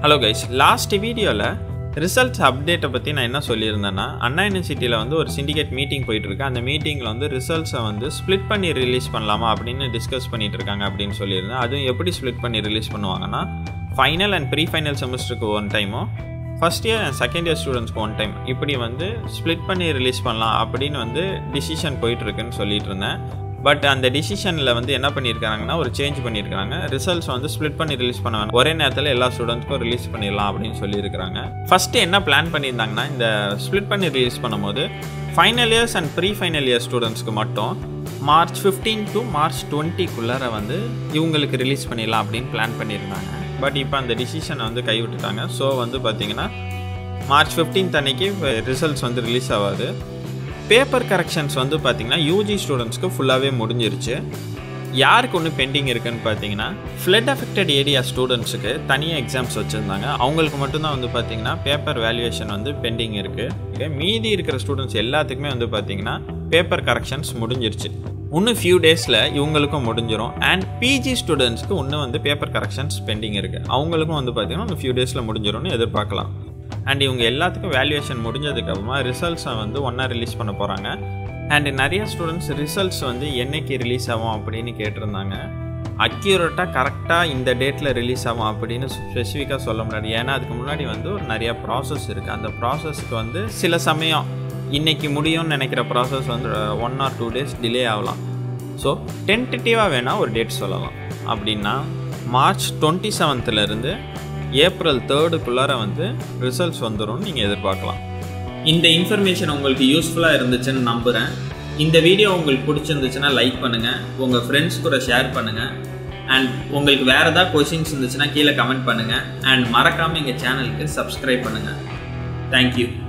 hello guys last வீடியோவில் results அப்டேட்டை பற்றி நான் என்ன சொல்லியிருந்தேன்னா அண்ணா யூனிவர்சிட்டியில் வந்து ஒரு சிண்டிகேட் மீட்டிங் போயிட்டுருக்கு அந்த மீட்டிங்கில் வந்து ரிசல்ட்ஸை வந்து ஸ்ப்ளிட் பண்ணி ரிலீஸ் பண்ணலாமா அப்படின்னு டிஸ்கஸ் பண்ணிட்டு இருக்காங்க அப்படின்னு சொல்லியிருந்தேன் அதுவும் எப்படி ஸ்ப்ளிட் பண்ணி ரிலீஸ் பண்ணுவாங்கன்னா ஃபைனல் அண்ட் ப்ரீ ஃபைனல் செமஸ்டருக்கு ஒன் டைமும் first year and second year ஸ்டூடெண்ட்ஸ்க்கு ஒன் டைம் இப்படி வந்து ஸ்ப்ளிட் பண்ணி ரிலீஸ் பண்ணலாம் அப்படின்னு வந்து டிசிஷன் போயிட்டுருக்குன்னு சொல்லிட்டு இருந்தேன் பட் அந்த டிசிஷனில் வந்து என்ன பண்ணியிருக்காங்கன்னா ஒரு சேஞ்ச் பண்ணியிருக்காங்க ரிசல்ட்ஸ் வந்து ஸ்ப்ளிட் பண்ணி ரிலீஸ் பண்ண வேணாம் ஒரே நேரத்தில் எல்லா ஸ்டூடெண்ட்ஸ்க்கும் ரிலீஸ் பண்ணிடலாம் அப்படின்னு சொல்லியிருக்காங்க ஃபஸ்ட்டு என்ன பிளான் பண்ணியிருந்தாங்கன்னா இந்த ஸ்ப்ளிட் பண்ணி ரிலீஸ் பண்ணும்போது final years and pre final year ஸ்டூடெண்ட்ஸ்க்கு மட்டும் மார்ச் ஃபிஃப்டீன் டு மார்ச் டுவெண்ட்டிக்குள்ளார வந்து இவங்களுக்கு ரிலீஸ் பண்ணிடலாம் அப்படின்னு பிளான் பண்ணியிருந்தாங்க பட் இப்போ அந்த டிசிஷனை வந்து கைவிட்டுட்டாங்க ஸோ வந்து பார்த்திங்கன்னா மார்ச் ஃபிஃப்டீன்த் அன்னைக்கு ரிசல்ட்ஸ் வந்து ரிலீஸ் ஆகாது பேப்பர் கரெக்ஷன்ஸ் வந்து பார்த்திங்கன்னா யூஜி ஸ்டூடெண்ட்ஸ்க்கு ஃபுல்லாகவே முடிஞ்சிருச்சு யாருக்கு ஒன்று பெண்டிங் இருக்குன்னு பார்த்தீங்கன்னா ஃப்ளட் அஃபெக்டட் ஏரியா ஸ்டூடெண்ட்ஸுக்கு தனியாக எக்ஸாம்ஸ் வச்சுருந்தாங்க அவங்களுக்கு மட்டும்தான் வந்து பார்த்திங்கன்னா பேப்பர் வேல்யூவேஷன் வந்து பெண்டிங் இருக்குது மீதி இருக்கிற ஸ்டூடெண்ட்ஸ் எல்லாத்துக்குமே வந்து பார்த்திங்கன்னா பேப்பர் கரெக்ஷன்ஸ் முடிஞ்சிருச்சு இன்னும் ஃபியூ டேஸில் இவங்களுக்கும் முடிஞ்சிடும் அண்ட் பிஜி ஸ்டூடெண்ட்ஸ்க்கு இன்னும் வந்து பேப்பர் கரெக்ஷன்ஸ் பெண்டிங் இருக்குது அவங்களுக்கும் வந்து பார்த்திங்கன்னா இன்னும் ஃபியூ டேஸில் முடிஞ்சிடும்னு எதிர்பார்க்கலாம் அண்ட் இவங்க எல்லாத்துக்கும் வேல்யூவேஷன் முடிஞ்சதுக்கப்புறமா ரிசல்ட்ஸை வந்து ஒன்றா ரிலீஸ் பண்ண போகிறாங்க அண்ட் நிறைய ஸ்டூடெண்ட்ஸ் ரிசல்ட்ஸ் வந்து என்னைக்கு ரிலீஸ் ஆகும் அப்படின்னு கேட்டிருந்தாங்க அக்யூரேட்டாக கரெக்டாக இந்த டேட்டில் ரிலீஸ் ஆகும் அப்படின்னு ஸ்பெசிஃபிக்காக சொல்ல முடியாது ஏன்னா அதுக்கு முன்னாடி வந்து ஒரு நிறைய ப்ராசஸ் இருக்குது அந்த ப்ராசஸ்க்கு வந்து சில சமயம் இன்றைக்கி முடியும்னு நினைக்கிற ப்ராசஸ் வந்து one or two days delay ஆகலாம் ஸோ டென்டேட்டிவாக வேணால் ஒரு டேட் சொல்லலாம் அப்படின்னா மார்ச் டுவெண்ட்டி செவன்த்துலேருந்து ஏப்ரல் தேர்டுக்குள்ளார வந்து ரிசல்ட்ஸ் வந்துடும் நீங்கள் எதிர்பார்க்கலாம் இந்த இன்ஃபர்மேஷன் உங்களுக்கு யூஸ்ஃபுல்லாக இருந்துச்சுன்னு நம்புகிறேன் இந்த வீடியோ உங்களுக்கு பிடிச்சிருந்துச்சுன்னா லைக் பண்ணுங்கள் உங்கள் ஃப்ரெண்ட்ஸ் கூட ஷேர் பண்ணுங்கள் அண்ட் உங்களுக்கு வேறு ஏதாவது கொஷின்ஸ் இருந்துச்சுன்னா கீழே கமெண்ட் பண்ணுங்கள் அண்ட் மறக்காமல் எங்கள் சேனலுக்கு சப்ஸ்கிரைப் பண்ணுங்கள் தேங்க்யூ